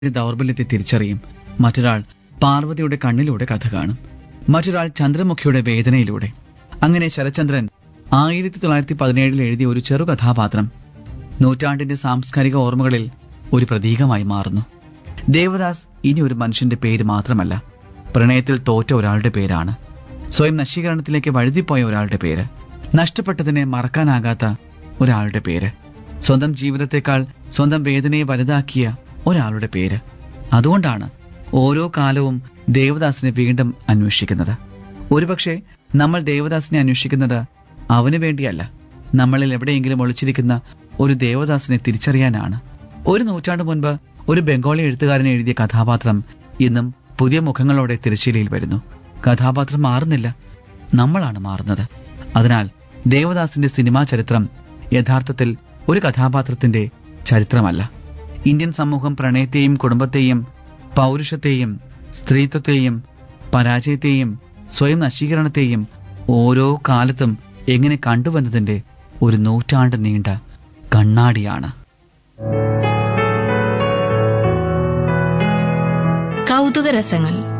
ദൗർബല്യത്തെ തിരിച്ചറിയും മറ്റൊരാൾ പാർവതിയുടെ കണ്ണിലൂടെ കഥ കാണും മറ്റൊരാൾ ചന്ദ്രമുഖിയുടെ വേദനയിലൂടെ അങ്ങനെ ശരചന്ദ്രൻ ആയിരത്തി തൊള്ളായിരത്തി പതിനേഴിൽ എഴുതിയ ഒരു ചെറു കഥാപാത്രം നൂറ്റാണ്ടിന്റെ സാംസ്കാരിക ഓർമ്മകളിൽ ഒരു പ്രതീകമായി മാറുന്നു ദേവദാസ് ഇനി ഒരു മനുഷ്യന്റെ പേര് മാത്രമല്ല പ്രണയത്തിൽ തോറ്റ ഒരാളുടെ പേരാണ് സ്വയം നശീകരണത്തിലേക്ക് വഴുതിപ്പോയ ഒരാളുടെ പേര് നഷ്ടപ്പെട്ടതിനെ മറക്കാനാകാത്ത ഒരാളുടെ പേര് സ്വന്തം ജീവിതത്തെക്കാൾ സ്വന്തം വേദനയെ വലുതാക്കിയ ഒരാളുടെ പേര് അതുകൊണ്ടാണ് ഓരോ കാലവും ദേവദാസിനെ വീണ്ടും അന്വേഷിക്കുന്നത് ഒരുപക്ഷെ നമ്മൾ ദേവദാസിനെ അന്വേഷിക്കുന്നത് അവന് വേണ്ടിയല്ല നമ്മളിൽ എവിടെയെങ്കിലും ഒളിച്ചിരിക്കുന്ന ഒരു ദേവദാസിനെ തിരിച്ചറിയാനാണ് ഒരു നൂറ്റാണ്ട് മുൻപ് ഒരു ബംഗാളി എഴുത്തുകാരൻ എഴുതിയ കഥാപാത്രം ഇന്നും പുതിയ മുഖങ്ങളോടെ തിരശ്ശീലയിൽ വരുന്നു കഥാപാത്രം മാറുന്നില്ല നമ്മളാണ് മാറുന്നത് അതിനാൽ ദേവദാസിന്റെ സിനിമാ ചരിത്രം യഥാർത്ഥത്തിൽ ഒരു കഥാപാത്രത്തിന്റെ ചരിത്രമല്ല ഇന്ത്യൻ സമൂഹം പ്രണയത്തെയും കുടുംബത്തെയും പൗരുഷത്തെയും സ്ത്രീത്വത്തെയും പരാജയത്തെയും സ്വയം നശീകരണത്തെയും ഓരോ കാലത്തും എങ്ങനെ കണ്ടുവന്നതിന്റെ ഒരു നൂറ്റാണ്ട് നീണ്ട കണ്ണാടിയാണ് കൗതുക രസങ്ങൾ